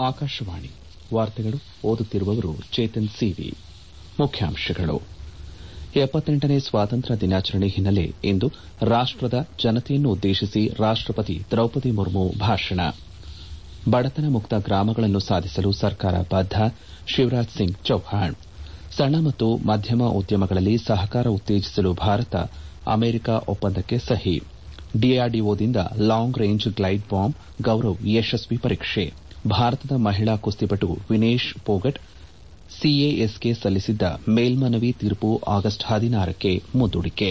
ಆಕಾಶವಾಣಿ ವಾರ್ತೆಗಳು ಓದುತ್ತಿರುವವರು ಚೇತನ್ ಸಿವಿ ಮುಖ್ಯಾಂಶಗಳು ಎಪ್ಪತ್ತೆಂಟನೇ ಸ್ವಾತಂತ್ರ್ಯ ದಿನಾಚರಣೆ ಹಿನ್ನೆಲೆ ಇಂದು ರಾಷ್ಟದ ಜನತೆಯನ್ನುದ್ದೇಶಿಸಿ ರಾಷ್ಟಪತಿ ದ್ರೌಪದಿ ಮುರ್ಮು ಭಾಷಣ ಬಡತನ ಮುಕ್ತ ಗ್ರಾಮಗಳನ್ನು ಸಾಧಿಸಲು ಸರ್ಕಾರ ಬದ್ದ ಶಿವರಾಜ್ ಸಿಂಗ್ ಚೌಹಾಣ್ ಸಣ್ಣ ಮತ್ತು ಮಧ್ಯಮ ಉದ್ಯಮಗಳಲ್ಲಿ ಸಹಕಾರ ಉತ್ತೇಜಿಸಲು ಭಾರತ ಅಮೆರಿಕ ಒಪ್ಪಂದಕ್ಕೆ ಸಹಿ ಡಿಆರ್ಡಿಒದಿಂದ long range glide bomb Gaurav ಯಶಸ್ವಿ ಪರೀಕ್ಷೆ ಭಾರತದ ಮಹಿಳಾ ಕುಸ್ತಿಪಟು ವಿನೇಶ್ ಪೋಗಟ್ ಸಿಎಎಸ್ಗೆ ಸಲ್ಲಿಸಿದ್ದ ಮೇಲ್ಮನವಿ ತೀರ್ಪು ಆಗಸ್ಟ್ ಹದಿನಾರಕ್ಕೆ ಮುಂದೂಡಿಕೆ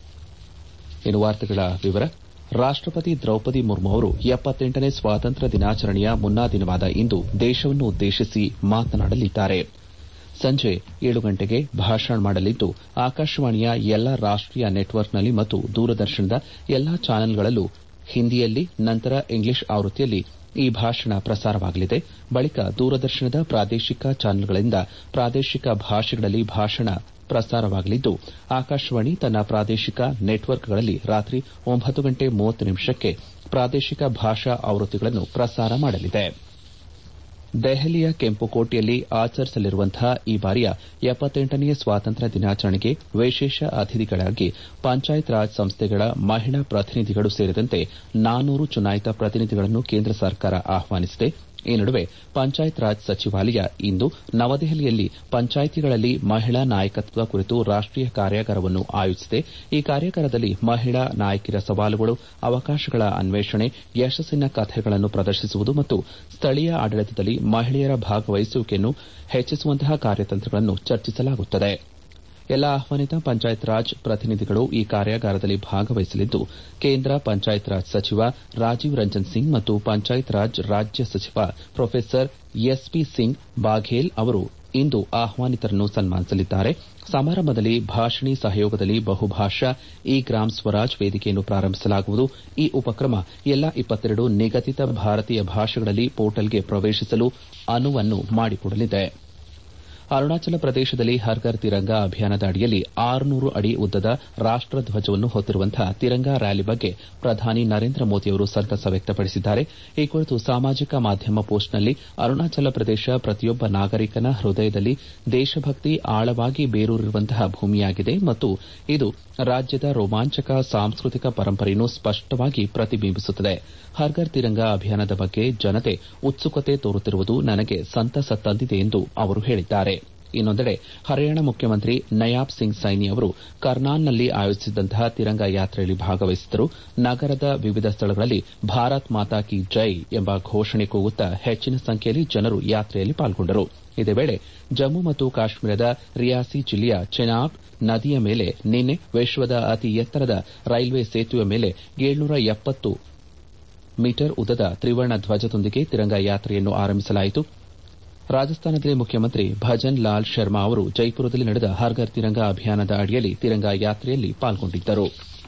ರಾಷ್ಟಪತಿ ದ್ರೌಪದಿ ಮುರ್ಮು ಅವರು ಎಪ್ಪತ್ತೆಂಟನೇ ಸ್ವಾತಂತ್ರ್ಯ ದಿನಾಚರಣೆಯ ಮುನ್ನಾ ದಿನವಾದ ಇಂದು ದೇಶವನ್ನುದ್ದೇಶಿಸಿ ಮಾತನಾಡಲಿದ್ದಾರೆ ಸಂಜೆ ಏಳು ಗಂಟೆಗೆ ಭಾಷಣ ಮಾಡಲಿದ್ದು ಆಕಾಶವಾಣಿಯ ಎಲ್ಲಾ ರಾಷ್ಟೀಯ ನೆಟ್ವರ್ಕ್ನಲ್ಲಿ ಮತ್ತು ದೂರದರ್ಶನದ ಎಲ್ಲಾ ಚಾನೆಲ್ಗಳಲ್ಲೂ ಹಿಂದಿಯಲ್ಲಿ ನಂತರ ಇಂಗ್ಲಿಷ್ ಆವೃತ್ತಿಯಲ್ಲಿ ಈ ಭಾಷಣ ಪ್ರಸಾರವಾಗಲಿದೆ ಬಳಿಕ ದೂರದರ್ಶನದ ಪ್ರಾದೇಶಿಕ ಚಾನೆಲ್ಗಳಿಂದ ಪ್ರಾದೇಶಿಕ ಭಾಷೆಗಳಲ್ಲಿ ಭಾಷಣ ಪ್ರಸಾರವಾಗಲಿದ್ದು ಆಕಾಶವಾಣಿ ತನ್ನ ಪ್ರಾದೇಶಿಕ ನೆಟ್ವರ್ಕ್ಗಳಲ್ಲಿ ರಾತ್ರಿ ಒಂಬತ್ತು ಗಂಟೆ ಮೂವತ್ತು ನಿಮಿಷಕ್ಕೆ ಪ್ರಾದೇಶಿಕ ಭಾಷಾ ಆವೃತ್ತಿಗಳನ್ನು ಪ್ರಸಾರ ಮಾಡಲಿದೆ ದೆಹಲಿಯ ಕೆಂಪುಕೋಟೆಯಲ್ಲಿ ಆಚರಿಸಲಿರುವಂತಹ ಈ ಬಾರಿಯ ಎಪ್ಪತ್ತೆಂಟನೇ ಸ್ವಾತಂತ್ರ್ಯ ದಿನಾಚರಣೆಗೆ ವಿಶೇಷ ಅತಿಥಿಗಳಾಗಿ ಪಂಚಾಯತ್ ರಾಜ್ ಸಂಸ್ಥೆಗಳ ಮಹಿಳಾ ಪ್ರತಿನಿಧಿಗಳು ಸೇರಿದಂತೆ ನಾನ್ನೂರು ಚುನಾಯಿತ ಪ್ರತಿನಿಧಿಗಳನ್ನು ಕೇಂದ್ರ ಸರ್ಕಾರ ಆಹ್ವಾನಿಸಿದೆ ಈ ನಡುವೆ ಪಂಚಾಯತ್ ರಾಜ್ ಸಚಿವಾಲಯ ಇಂದು ನವದೆಹಲಿಯಲ್ಲಿ ಪಂಚಾಯಿತಿಗಳಲ್ಲಿ ಮಹಿಳಾ ನಾಯಕತ್ವ ಕುರಿತು ರಾಷ್ಟೀಯ ಕಾರ್ಯಾಗಾರವನ್ನು ಆಯೋಜಿಸಿದೆ ಈ ಕಾರ್ಯಾಗಾರದಲ್ಲಿ ಮಹಿಳಾ ನಾಯಕಿಯರ ಸವಾಲುಗಳು ಅವಕಾಶಗಳ ಅನ್ವೇಷಣೆ ಯಶಸ್ಸಿನ ಕಥೆಗಳನ್ನು ಪ್ರದರ್ಶಿಸುವುದು ಮತ್ತು ಸ್ಥಳೀಯ ಆಡಳಿತದಲ್ಲಿ ಮಹಿಳೆಯರ ಭಾಗವಹಿಸುವಿಕೆಯನ್ನು ಹೆಚ್ಚಿಸುವಂತಹ ಕಾರ್ಯತಂತ್ರಗಳನ್ನು ಚರ್ಚಿಸಲಾಗುತ್ತದೆ ಎಲ್ಲಾ ಆಹ್ವಾನಿತ ಪಂಚಾಯತ್ ರಾಜ್ ಪ್ರತಿನಿಧಿಗಳು ಈ ಕಾರ್ಯಾಗಾರದಲ್ಲಿ ಭಾಗವಹಿಸಲಿದ್ದು ಕೇಂದ್ರ ಪಂಚಾಯತ್ ರಾಜ್ ಸಚಿವ ರಾಜೀವ್ ರಂಜನ್ ಸಿಂಗ್ ಮತ್ತು ಪಂಚಾಯತ್ ರಾಜ್ ರಾಜ್ಯ ಸಚಿವ professor S P Singh Baghel ಅವರು ಇಂದು ಆಹ್ವಾನಿತರನ್ನು ಸನ್ಮಾನಿಸಲಿದ್ದಾರೆ ಸಮಾರಂಭದಲ್ಲಿ ಭಾಷಿಣಿ ಸಹಯೋಗದಲ್ಲಿ ಬಹುಭಾಷಾ ಇ ಗ್ರಾಮ್ ಸ್ವರಾಜ್ ವೇದಿಕೆಯನ್ನು ಪ್ರಾರಂಭಿಸಲಾಗುವುದು ಈ ಉಪಕ್ರಮ ಎಲ್ಲಾ ಇಪ್ಪತ್ತೆರಡು ನಿಗದಿತ ಭಾರತೀಯ ಭಾಷೆಗಳಲ್ಲಿ ಪೋರ್ಟಲ್ಗೆ ಪ್ರವೇಶಿಸಲು ಅನುವನ್ನು ಮಾಡಿಕೊಡಲಿದೆ ಅರುಣಾಚಲ ಪ್ರದೇಶದಲ್ಲಿ ಹರ್ ಘರ್ ತಿರಂಗಾ ಅಭಿಯಾನದ ಅಡಿಯಲ್ಲಿ ಆರುನೂರು ಅಡಿ ಉದ್ದದ ರಾಷ್ಟಧ್ವಜವನ್ನು ಹೊತ್ತಿರುವಂತಹ ತಿರಂಗಾ ರ್ಯಾಲಿ ಬಗ್ಗೆ ಪ್ರಧಾನಿ ನರೇಂದ್ರ ಮೋದಿಯವರು ಸಂತಸ ವ್ಯಕ್ತಪಡಿಸಿದ್ದಾರೆ ಈ ಕುರಿತು ಸಾಮಾಜಿಕ ಮಾಧ್ಯಮ ಪೋಸ್ಟ್ನಲ್ಲಿ ಅರುಣಾಚಲ ಪ್ರದೇಶ ಪ್ರತಿಯೊಬ್ಬ ನಾಗರಿಕನ ಹೃದಯದಲ್ಲಿ ದೇಶಭಕ್ತಿ ಆಳವಾಗಿ ಬೇರೂರಿರುವಂತಹ ಭೂಮಿಯಾಗಿದೆ ಮತ್ತು ಇದು ರಾಜ್ಯದ ರೋಮಾಂಚಕ ಸಾಂಸ್ಕೃತಿಕ ಪರಂಪರೆಯನ್ನು ಸ್ಪಷ್ಟವಾಗಿ ಪ್ರತಿಬಿಂಬಿಸುತ್ತದೆ ಹರ್ ಘರ್ ತಿರಂಗಾ ಅಭಿಯಾನದ ಬಗ್ಗೆ ಜನತೆ ಉತ್ಸುಕತೆ ತೋರುತ್ತಿರುವುದು ನನಗೆ ಸಂತಸ ತಂದಿದೆ ಎಂದು ಅವರು ಹೇಳಿದ್ದಾರೆ ಇನ್ನೊಂದೆಡೆ ಹರಿಯಾಣ ಮುಖ್ಯಮಂತ್ರಿ ನಯಾಬ್ ಸಿಂಗ್ ಸೈನಿ ಅವರು ಕರ್ನಾಲ್ನಲ್ಲಿ ಆಯೋಜಿಸಿದ್ದಂತಹ ತಿರಂಗಾ ಯಾತ್ರೆಯಲ್ಲಿ ಭಾಗವಹಿಸಿದ್ದರು ನಗರದ ವಿವಿಧ ಸ್ಥಳಗಳಲ್ಲಿ ಭಾರತ್ ಮಾತಾ ಕಿ ಜೈ ಎಂಬ ಘೋಷಣೆ ಕೂಗುತ್ತಾ ಹೆಚ್ಚಿನ ಸಂಖ್ಯೆಯಲ್ಲಿ ಜನರು ಯಾತ್ರೆಯಲ್ಲಿ ಪಾಲ್ಗೊಂಡರು ಇದೇ ವೇಳೆ ಜಮ್ಮು ಮತ್ತು ಕಾಶ್ಮೀರದ ರಿಯಾಸಿ ಜಿಲ್ಲೆಯ ಚೆನಾಬ್ ನದಿಯ ಮೇಲೆ ನಿನ್ನೆ ವಿಶ್ವದ ಅತಿ ಎತ್ತರದ ರೈಲ್ವೆ ಸೇತುವೆ ಮೇಲೆ ಏಳ್ನೂರ ಎಪ್ಪತ್ತು ಮೀಟರ್ ಉದ್ದದ ತ್ರಿವರ್ಣ ಧ್ವಜದೊಂದಿಗೆ ತಿರಂಗಾ ಯಾತ್ರೆಯನ್ನು ಆರಂಭಿಸಲಾಯಿತು ರಾಜಸ್ಥಾನದಲ್ಲಿ ಮುಖ್ಯಮಂತ್ರಿ ಭಜನ್ ಲಾಲ್ ಶರ್ಮಾ ಅವರು ಜೈಪುರದಲ್ಲಿ ನಡೆದ ಹರ್ ಘರ್ ತಿರಂಗಾ ಅಭಿಯಾನದ ಅಡಿಯಲ್ಲಿ ತಿರಂಗಾ ಯಾತ್ರೆಯಲ್ಲಿ ಪಾಲ್ಗೊಂಡಿದ್ದರು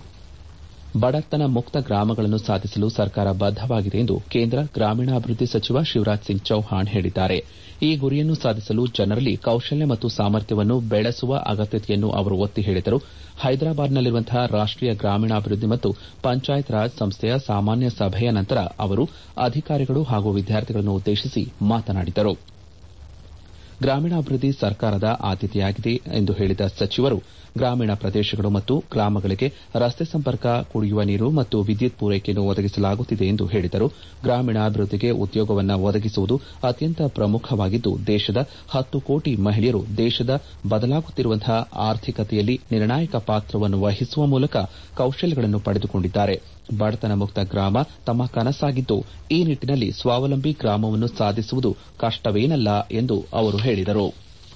ಬಡತನ ಮುಕ್ತ ಗ್ರಾಮಗಳನ್ನು ಸಾಧಿಸಲು ಸರ್ಕಾರ ಬದ್ದವಾಗಿದೆ ಎಂದು ಕೇಂದ್ರ ಗ್ರಾಮೀಣಾಭಿವೃದ್ಧಿ ಸಚಿವ ಶಿವರಾಜ್ ಸಿಂಗ್ ಚೌಹಾಣ್ ಹೇಳಿದ್ದಾರೆ ಈ ಗುರಿಯನ್ನು ಸಾಧಿಸಲು ಜನರಲ್ಲಿ ಕೌಶಲ್ಯ ಮತ್ತು ಸಾಮರ್ಥ್ಯವನ್ನು ಬೆಳೆಸುವ ಅಗತ್ಯತೆಯನ್ನು ಅವರು ಒತ್ತಿ ಹೇಳಿದರು ಹೈದರಾಬಾದ್ನಲ್ಲಿರುವಂತಹ ರಾಷ್ಟೀಯ ಗ್ರಾಮೀಣಾಭಿವೃದ್ಧಿ ಮತ್ತು ಪಂಚಾಯತ್ ರಾಜ್ ಸಂಸ್ಥೆಯ ಸಾಮಾನ್ಯ ಸಭೆಯ ನಂತರ ಅವರು ಅಧಿಕಾರಿಗಳು ಹಾಗೂ ವಿದ್ಯಾರ್ಥಿಗಳನ್ನು ಉದ್ದೇಶಿಸಿ ಮಾತನಾಡಿದರು ಗ್ರಾಮೀಣಾಭಿವೃದ್ಧಿ ಸರ್ಕಾರದ ಆದ್ಯತೆಯಾಗಿದೆ ಎಂದು ಹೇಳಿದ ಸಚಿವರು ಗ್ರಾಮೀಣ ಪ್ರದೇಶಗಳು ಮತ್ತು ಗ್ರಾಮಗಳಿಗೆ ರಸ್ತೆ ಸಂಪರ್ಕ ಕುಡಿಯುವ ನೀರು ಮತ್ತು ವಿದ್ಯುತ್ ಪೂರೈಕೆಯನ್ನು ಒದಗಿಸಲಾಗುತ್ತಿದೆ ಎಂದು ಹೇಳಿದರು ಗ್ರಾಮೀಣಾಭಿವೃದ್ಧಿಗೆ ಉದ್ಯೋಗವನ್ನು ಒದಗಿಸುವುದು ಅತ್ಯಂತ ಪ್ರಮುಖವಾಗಿದ್ದು ದೇಶದ ಹತ್ತು ಕೋಟಿ ಮಹಿಳೆಯರು ದೇಶದ ಬದಲಾಗುತ್ತಿರುವಂತಹ ಆರ್ಥಿಕತೆಯಲ್ಲಿ ನಿರ್ಣಾಯಕ ಪಾತ್ರವನ್ನು ವಹಿಸುವ ಮೂಲಕ ಕೌಶಲ್ಯಗಳನ್ನು ಪಡೆದುಕೊಂಡಿದ್ದಾರೆ ಬಡತನ ಮುಕ್ತ ಗ್ರಾಮ ತಮ್ಮ ಕನಸಾಗಿದ್ದು ಈ ನಿಟ್ಟಿನಲ್ಲಿ ಸ್ವಾವಲಂಬಿ ಗ್ರಾಮವನ್ನು ಸಾಧಿಸುವುದು ಕಷ್ಟವೇನಲ್ಲ ಎಂದು ಅವರು ಹೇಳಿದರು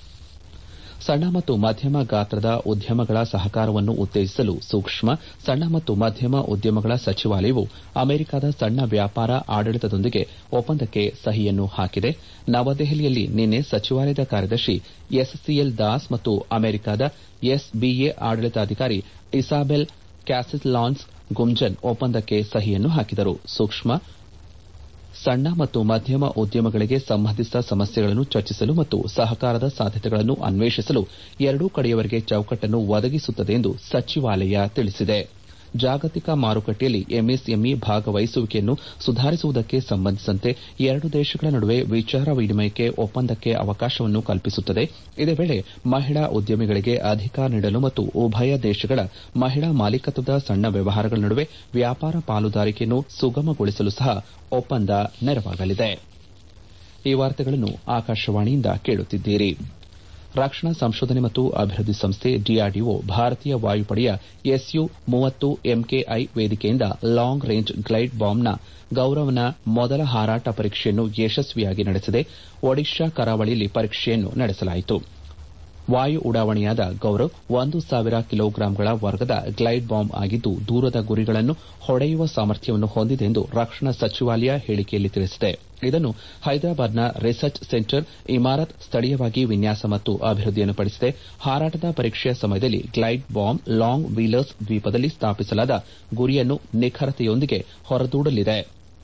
ಸಣ್ಣ ಮತ್ತು ಮಧ್ಯಮ ಗಾತ್ರದ ಉದ್ಯಮಗಳ ಸಹಕಾರವನ್ನು ಉತ್ತೇಜಿಸಲು ಸೂಕ್ಷ್ಮ ಸಣ್ಣ ಮತ್ತು ಮಧ್ಯಮ ಉದ್ಯಮಗಳ ಸಚಿವಾಲಯವು ಅಮೆರಿಕದ ಸಣ್ಣ ವ್ಯಾಪಾರ ಆಡಳಿತದೊಂದಿಗೆ ಒಪ್ಪಂದಕ್ಕೆ ಸಹಿಯನ್ನು ಹಾಕಿದೆ ನವದೆಹಲಿಯಲ್ಲಿ ನಿನ್ನೆ ಸಚಿವಾಲಯದ ಕಾರ್ಯದರ್ಶಿ ಎಸ್ಸಿಎಲ್ ದಾಸ್ ಮತ್ತು ಅಮೆರಿಕದ ಎಸ್ಬಿಎ ಆಡಳಿತಾಧಿಕಾರಿ ಇಸಾಬೆಲ್ ಕ್ಯಾಸಿಲ್ಲಾನ್ಸ್ ಗುಂಜನ್ ಒಪ್ಪಂದಕ್ಕೆ ಸಹಿಯನ್ನು ಹಾಕಿದರು ಸೂಕ್ಷ್ಮ ಸಣ್ಣ ಮತ್ತು ಮಧ್ಯಮ ಉದ್ಯಮಗಳಿಗೆ ಸಂಬಂಧಿಸಿದ ಸಮಸ್ಯೆಗಳನ್ನು ಚರ್ಚಿಸಲು ಮತ್ತು ಸಹಕಾರದ ಸಾಧ್ಯತೆಗಳನ್ನು ಅನ್ವೇಷಿಸಲು ಎರಡೂ ಕಡೆಯವರಿಗೆ ಚೌಕಟ್ಟನ್ನು ಒದಗಿಸುತ್ತದೆ ಎಂದು ಸಚಿವಾಲಯ ತಿಳಿಸಿದೆ ಜಾಗತಿಕ ಮಾರುಕಟ್ಟೆಯಲ್ಲಿ ಎಂಎಸ್ಎಂಇ ಭಾಗವಹಿಸುವಿಕೆಯನ್ನು ಸುಧಾರಿಸುವುದಕ್ಕೆ ಸಂಬಂಧಿಸಿದಂತೆ ಎರಡು ದೇಶಗಳ ನಡುವೆ ವಿಚಾರ ವಿನಿಮಯಕ್ಕೆ ಒಪ್ಪಂದಕ್ಕೆ ಅವಕಾಶವನ್ನು ಕಲ್ಪಿಸುತ್ತದೆ ಇದೇ ವೇಳೆ ಮಹಿಳಾ ಉದ್ಯಮಿಗಳಿಗೆ ಅಧಿಕಾರ ನೀಡಲು ಮತ್ತು ಉಭಯ ದೇಶಗಳ ಮಹಿಳಾ ಮಾಲೀಕತ್ವದ ಸಣ್ಣ ವ್ಯವಹಾರಗಳ ನಡುವೆ ವ್ಯಾಪಾರ ಪಾಲುದಾರಿಕೆಯನ್ನು ಸುಗಮಗೊಳಿಸಲು ಸಹ ಒಪ್ಪಂದ ನೆರವಾಗಲಿದೆ ಈ ವಾರ್ತೆಗಳನ್ನು ಆಕಾಶವಾಣಿಯಿಂದ ಕೇಳುತ್ತಿದ್ದೀರಿ ರಕ್ಷಣಾ ಸಂಶೋಧನೆ ಮತ್ತು ಅಭಿವೃದ್ಧಿ ಸಂಸ್ಥೆ ಡಿಆರ್ಡಿಒ ಭಾರತೀಯ ವಾಯುಪಡೆಯ ಎಸ್ಯು ಮೂವತ್ತು ಎಂಕೆಐ ವೇದಿಕೆಯಿಂದ ಲಾಂಗ್ ರೇಂಜ್ ಗ್ಲೈಡ್ ಬಾಂಬ್ನ ಗೌರವನ ಮೊದಲ ಹಾರಾಟ ಪರೀಕ್ಷೆಯನ್ನು ಯಶಸ್ವಿಯಾಗಿ ನಡೆಸಿದೆ ಒಡಿಶಾ ಕರಾವಳಿಯಲ್ಲಿ ಪರೀಕ್ಷೆಯನ್ನು ನಡೆಸಲಾಯಿತು ವಾಯು ಉಡಾವಣೆಯಾದ ಗೌರವ್ ಒಂದು ಸಾವಿರ ಕಿಲೋಗ್ರಾಂಗಳ ವರ್ಗದ ಗ್ಲೈಡ್ ಬಾಂಬ್ ಆಗಿದ್ದು ದೂರದ ಗುರಿಗಳನ್ನು ಹೊಡೆಯುವ ಸಾಮರ್ಥ್ಯವನ್ನು ಹೊಂದಿದೆ ಎಂದು ರಕ್ಷಣಾ ಸಚಿವಾಲಯ ಹೇಳಿಕೆಯಲ್ಲಿ ತಿಳಿಸಿದೆ ಇದನ್ನು ಹೈದರಾಬಾದ್ನ ರಿಸರ್ಚ್ ಸೆಂಟರ್ ಇಮಾರತ್ ಸ್ಥಳೀಯವಾಗಿ ವಿನ್ಯಾಸ ಮತ್ತು ಅಭಿವೃದ್ಧಿಯನ್ನು ಪಡಿಸಿದೆ ಹಾರಾಟದ ಪರೀಕ್ಷೆಯ ಸಮಯದಲ್ಲಿ ಗ್ಲೈಡ್ ಬಾಂಬ್ ಲಾಂಗ್ ವೀಲರ್ಸ್ ದ್ವೀಪದಲ್ಲಿ ಸ್ಥಾಪಿಸಲಾದ ಗುರಿಯನ್ನು ನಿಖರತೆಯೊಂದಿಗೆ ಹೊರದೂಡಲಿದೆ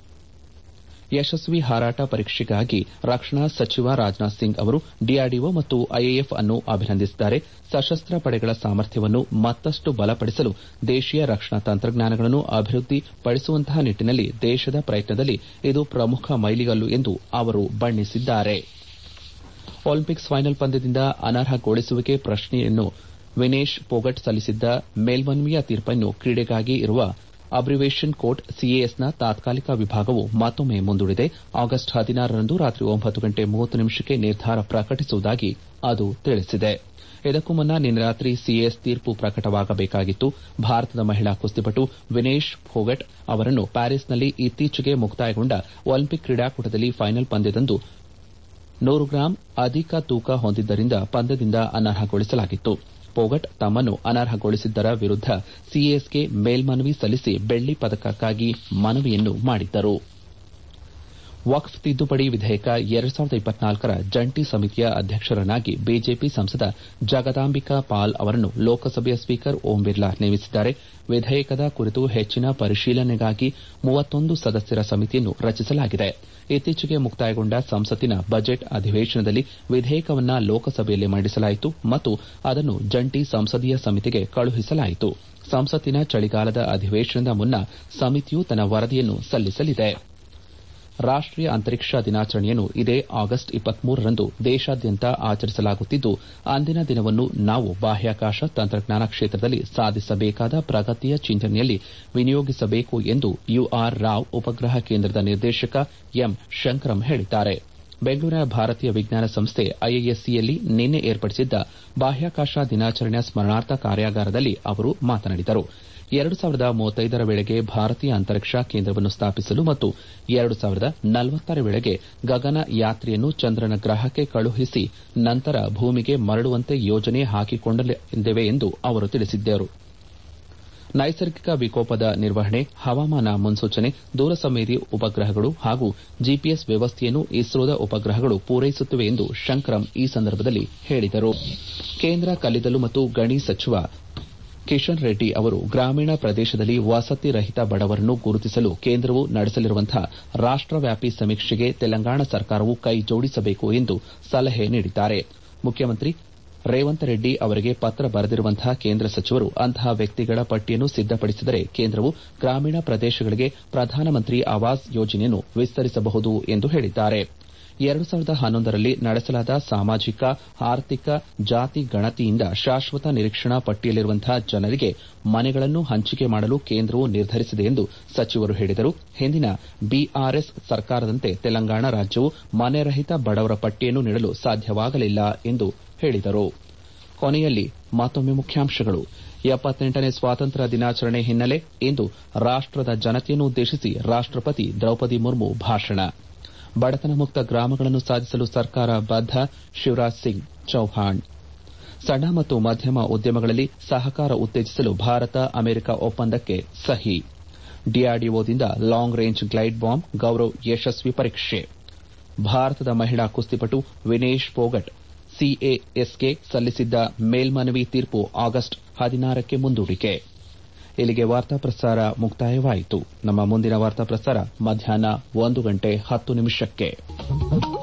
ಯಶಸ್ವಿ ಹಾರಾಟ ಪರೀಕ್ಷೆಗಾಗಿ ರಕ್ಷಣಾ ಸಚಿವ ರಾಜನಾಥ್ ಸಿಂಗ್ ಅವರು ಡಿಆರ್ಡಿಒ ಮತ್ತು ಐಎಎಫ್ ಅನ್ನು ಅಭಿನಂದಿಸಿದ್ದಾರೆ ಸಶಸ್ತ್ರ ಪಡೆಗಳ ಸಾಮರ್ಥ್ಯವನ್ನು ಮತ್ತಷ್ಟು ಬಲಪಡಿಸಲು ದೇಶೀಯ ರಕ್ಷಣಾ ತಂತ್ರಜ್ಞಾನಗಳನ್ನು ಅಭಿವೃದ್ಧಿಪಡಿಸುವಂತಹ ನಿಟ್ಟಿನಲ್ಲಿ ದೇಶದ ಪ್ರಯತ್ನದಲ್ಲಿ ಇದು ಪ್ರಮುಖ ಮೈಲಿಗಲ್ಲು ಎಂದು ಅವರು ಬಣ್ಣಿಸಿದ್ದಾರೆ ಒಲಿಂಪಿಕ್ಸ್ ಫೈನಲ್ ಪಂದ್ಯದಿಂದ ಅನರ್ಹಗೊಳಿಸುವಿಕೆ ಪ್ರಶ್ನೆಯನ್ನು ವಿನೇಶ್ ಪೋಗಟ್ ಸಲ್ಲಿಸಿದ್ದ ಮೇಲ್ಮನವಿಯ ತೀರ್ಪನ್ನು ಕ್ರೀಡೆಗಾಗಿ ಇರುವ ಅಬ್ರಿವೇಷನ್ ಕೋರ್ಟ್ ಸಿಎಎಸ್ನ ತಾತ್ಕಾಲಿಕ ವಿಭಾಗವು ಮತ್ತೊಮ್ಮೆ ಮುಂದೂಡಿದೆ ಆಗಸ್ಟ್ ಹದಿನಾರರಂದು ರಾತ್ರಿ ಒಂಬತ್ತು ಗಂಟೆ ಮೂವತ್ತು ನಿಮಿಷಕ್ಕೆ ನಿರ್ಧಾರ ಪ್ರಕಟಿಸುವುದಾಗಿ ಅದು ತಿಳಿಸಿದೆ ಇದಕ್ಕೂ ಮುನ್ನ ನಿನ್ನೆ ರಾತ್ರಿ ಸಿಎಎಸ್ ತೀರ್ಪು ಪ್ರಕಟವಾಗಬೇಕಾಗಿತ್ತು ಭಾರತದ ಮಹಿಳಾ ಕುಸ್ತಿಪಟು ವಿನೇಶ್ ಫೋಗಟ್ ಅವರನ್ನು ಪ್ಯಾರಿಸ್ನಲ್ಲಿ ಇತ್ತೀಚೆಗೆ ಮುಕ್ತಾಯಗೊಂಡ ಒಲಿಂಪಿಕ್ ಕ್ರೀಡಾಕೂಟದಲ್ಲಿ ಫೈನಲ್ ಪಂದ್ಯದಂದು ನೂರು ಗ್ರಾಂ ಅಧಿಕ ತೂಕ ಹೊಂದಿದ್ದರಿಂದ ಪಂದ್ಯದಿಂದ ಅನರ್ಹಗೊಳಿಸಲಾಗಿತ್ತು ಪೋಗಟ್ ತಮ್ಮನ್ನು ಅನರ್ಹಗೊಳಿಸಿದ್ದರ ವಿರುದ್ದ ಸಿಎಎಸ್ಗೆ ಮೇಲ್ಮನವಿ ಸಲ್ಲಿಸಿ ಬೆಳ್ಳಿ ಪದಕಕ್ಕಾಗಿ ಮನವಿಯನ್ನು ಮಾಡಿದ್ದರು ವಕ್ಫ್ ತಿದ್ದುಪಡಿ ವಿಧೇಯಕ ಎರಡು ಸಾವಿರದ ಇಪ್ಪತ್ನಾಲ್ಕರ ಜಂಟಿ ಸಮಿತಿಯ ಅಧ್ಯಕ್ಷರನ್ನಾಗಿ ಬಿಜೆಪಿ ಸಂಸದ ಜಗದಾಂಬಿಕಾ ಪಾಲ್ ಅವರನ್ನು ಲೋಕಸಭೆಯ ಸ್ಪೀಕರ್ ಓಂ ಬಿರ್ಲಾ ನೇಮಿಸಿದ್ದಾರೆ ವಿಧೇಯಕದ ಕುರಿತು ಹೆಚ್ಚಿನ ಪರಿಶೀಲನೆಗಾಗಿ ಮೂವತ್ತೊಂದು ಸದಸ್ಯರ ಸಮಿತಿಯನ್ನು ರಚಿಸಲಾಗಿದೆ ಇತ್ತೀಚೆಗೆ ಮುಕ್ತಾಯಗೊಂಡ ಸಂಸತ್ತಿನ ಬಜೆಟ್ ಅಧಿವೇಶನದಲ್ಲಿ ವಿಧೇಯಕವನ್ನು ಲೋಕಸಭೆಯಲ್ಲಿ ಮಂಡಿಸಲಾಯಿತು ಮತ್ತು ಅದನ್ನು ಜಂಟಿ ಸಂಸದೀಯ ಸಮಿತಿಗೆ ಕಳುಹಿಸಲಾಯಿತು ಸಂಸತ್ತಿನ ಚಳಿಗಾಲದ ಅಧಿವೇಶನದ ಮುನ್ನ ಸಮಿತಿಯು ತನ್ನ ವರದಿಯನ್ನು ಸಲ್ಲಿಸಲಿದೆ ರಾಷ್ಟೀಯ ಅಂತರಿಕ್ಷ ದಿನಾಚರಣೆಯನ್ನು ಇದೇ ಆಗಸ್ಟ್ ಇಪ್ಪತ್ಮೂರರಂದು ದೇಶಾದ್ಯಂತ ಆಚರಿಸಲಾಗುತ್ತಿದ್ದು ಅಂದಿನ ದಿನವನ್ನು ನಾವು ಬಾಹ್ಯಾಕಾಶ ತಂತ್ರಜ್ಞಾನ ಕ್ಷೇತ್ರದಲ್ಲಿ ಸಾಧಿಸಬೇಕಾದ ಪ್ರಗತಿಯ ಚಿಂತನೆಯಲ್ಲಿ ವಿನಿಯೋಗಿಸಬೇಕು ಎಂದು ಯುಆರ್ ರಾವ್ ಉಪಗ್ರಹ ಕೇಂದ್ರದ ನಿರ್ದೇಶಕ ಎಂ ಶಂಕರಂ ಹೇಳಿದ್ದಾರೆ ಬೆಂಗಳೂರಿನ ಭಾರತೀಯ ವಿಜ್ಞಾನ ಸಂಸ್ಥೆ ಐಐಎಸ್ಸಿಯಲ್ಲಿ ನಿನ್ನೆ ಏರ್ಪಡಿಸಿದ್ದ ಬಾಹ್ಯಾಕಾಶ ದಿನಾಚರಣೆಯ ಸ್ಮರಣಾರ್ಥ ಕಾರ್ಯಾಗಾರದಲ್ಲಿ ಅವರು ಮಾತನಾಡಿದರು ಎರಡು ಸಾವಿರದ ಮೂವತ್ತೈದರ ವೇಳೆಗೆ ಭಾರತೀಯ ಅಂತರಿಕ್ಷ ಕೇಂದ್ರವನ್ನು ಸ್ಥಾಪಿಸಲು ಮತ್ತು ಎರಡು ಸಾವಿರದ ನಲವತ್ತರ ವೇಳೆಗೆ ಗಗನ ಯಾತ್ರಿಯನ್ನು ಚಂದ್ರನ ಗ್ರಹಕ್ಕೆ ಕಳುಹಿಸಿ ನಂತರ ಭೂಮಿಗೆ ಮರಳುವಂತೆ ಯೋಜನೆ ಹಾಕಿಕೊಂಡಿದ್ದೇವೆ ಎಂದು ಅವರು ತಿಳಿಸಿದ್ದರು ನೈಸರ್ಗಿಕ ವಿಕೋಪದ ನಿರ್ವಹಣೆ ಹವಾಮಾನ ಮುನ್ಸೂಚನೆ ದೂರಸಂವೇದಿ ಉಪಗ್ರಹಗಳು ಹಾಗೂ ಜಿಪಿಎಸ್ ವ್ಯವಸ್ಥೆಯನ್ನು ಇಸ್ರೋದ ಉಪಗ್ರಹಗಳು ಪೂರೈಸುತ್ತಿವೆ ಎಂದು ಶಂಕರಂ ಈ ಸಂದರ್ಭದಲ್ಲಿ ಹೇಳಿದರು ಕೇಂದ್ರ ಕಲ್ಲಿದ್ದಲು ಮತ್ತು ಗಣಿ ಸಚಿವ ಕಿಶನ್ ರೆಡ್ಡಿ ಅವರು ಗ್ರಾಮೀಣ ಪ್ರದೇಶದಲ್ಲಿ ವಸತಿ ರಹಿತ ಬಡವರನ್ನು ಗುರುತಿಸಲು ಕೇಂದ್ರವು ನಡೆಸಲಿರುವಂತಹ ರಾಷ್ಟವ್ಯಾಪಿ ಸಮೀಕ್ಷೆಗೆ ತೆಲಂಗಾಣ ಸರ್ಕಾರವು ಕೈ ಜೋಡಿಸಬೇಕು ಎಂದು ಸಲಹೆ ನೀಡಿದ್ದಾರೆ ಮುಖ್ಯಮಂತ್ರಿ ರೇವಂತ್ ರೆಡ್ಡಿ ಅವರಿಗೆ ಪತ್ರ ಬರೆದಿರುವಂತಹ ಕೇಂದ್ರ ಸಚಿವರು ಅಂತಹ ವ್ಯಕ್ತಿಗಳ ಪಟ್ಟಿಯನ್ನು ಸಿದ್ದಪಡಿಸಿದರೆ ಕೇಂದ್ರವು ಗ್ರಾಮೀಣ ಪ್ರದೇಶಗಳಿಗೆ ಪ್ರಧಾನಮಂತ್ರಿ ಆವಾಸ್ ಯೋಜನೆಯನ್ನು ವಿಸ್ತರಿಸಬಹುದು ಎಂದು ಹೇಳಿದ್ದಾರೆ ಎರಡು ಸಾವಿರದ ಹನ್ನೊಂದರಲ್ಲಿ ನಡೆಸಲಾದ ಸಾಮಾಜಿಕ ಆರ್ಥಿಕ ಜಾತಿ ಗಣತಿಯಿಂದ ಶಾಶ್ವತ ನಿರೀಕ್ಷಣಾ ಪಟ್ಟಿಯಲ್ಲಿರುವಂತಹ ಜನರಿಗೆ ಮನೆಗಳನ್ನು ಹಂಚಿಕೆ ಮಾಡಲು ಕೇಂದ್ರವು ನಿರ್ಧರಿಸಿದೆ ಎಂದು ಸಚಿವರು ಹೇಳಿದರು ಹಿಂದಿನ ಬಿಆರ್ಎಸ್ ಸರ್ಕಾರದಂತೆ ತೆಲಂಗಾಣ ರಾಜ್ಯವು ಮನೆರಹಿತ ಬಡವರ ಪಟ್ಟಿಯನ್ನು ನೀಡಲು ಸಾಧ್ಯವಾಗಲಿಲ್ಲ ಎಂದು ಹೇಳಿದರು ಕೊನೆಯಲ್ಲಿ ಮತ್ತೊಮ್ಮೆ ಮುಖ್ಯಾಂಶಗಳು ಎಪ್ಪತ್ತೆಂಟನೇ ಸ್ವಾತಂತ್ರ್ಯ ದಿನಾಚರಣೆ ಹಿನ್ನೆಲೆ ಇಂದು ರಾಷ್ಟದ ಜನತೆಯನ್ನು ಉದ್ದೇಶಿಸಿ ರಾಷ್ಟಪತಿ ದ್ರೌಪದಿ ಮುರ್ಮು ಭಾಷಣ ಬಡತನ ಮುಕ್ತ ಗ್ರಾಮಗಳನ್ನು ಸಾಧಿಸಲು ಸರ್ಕಾರ ಬದ್ದ ಶಿವರಾಜ್ ಸಿಂಗ್ ಚೌಹಾಣ್ ಸಣ್ಣ ಮತ್ತು ಮಧ್ಯಮ ಉದ್ಯಮಗಳಲ್ಲಿ ಸಹಕಾರ ಉತ್ತೇಜಿಸಲು ಭಾರತ ಅಮೆರಿಕ ಒಪ್ಪಂದಕ್ಕೆ ಸಹಿ ಡಿಆರ್ಡಿಒದಿಂದ long range glide bomb Gaurav ಯಶಸ್ವಿ ಪರೀಕ್ಷೆ ಭಾರತದ ಮಹಿಳಾ ಕುಸ್ತಿಪಟು ವಿನೇಶ್ ಪೋಗಟ್ ಸಿಎಎಸ್ಗೆ ಸಲ್ಲಿಸಿದ್ದ ಮೇಲ್ಮನವಿ ತೀರ್ಪು ಆಗಸ್ಟ್ ಹದಿನಾರಕ್ಕೆ ಮುಂದೂಡಿಕೆ ಇಲ್ಲಿಗೆ ವಾರ್ತಾ ಪ್ರಸಾರ ಮುಕ್ತಾಯವಾಯಿತು ನಮ್ಮ ಮುಂದಿನ ವಾರ್ತಾ ಪ್ರಸಾರ ಮಧ್ಯಾಹ್ನ ಒಂದು ಗಂಟೆ ಹತ್ತು ನಿಮಿಷಕ್ಕೆ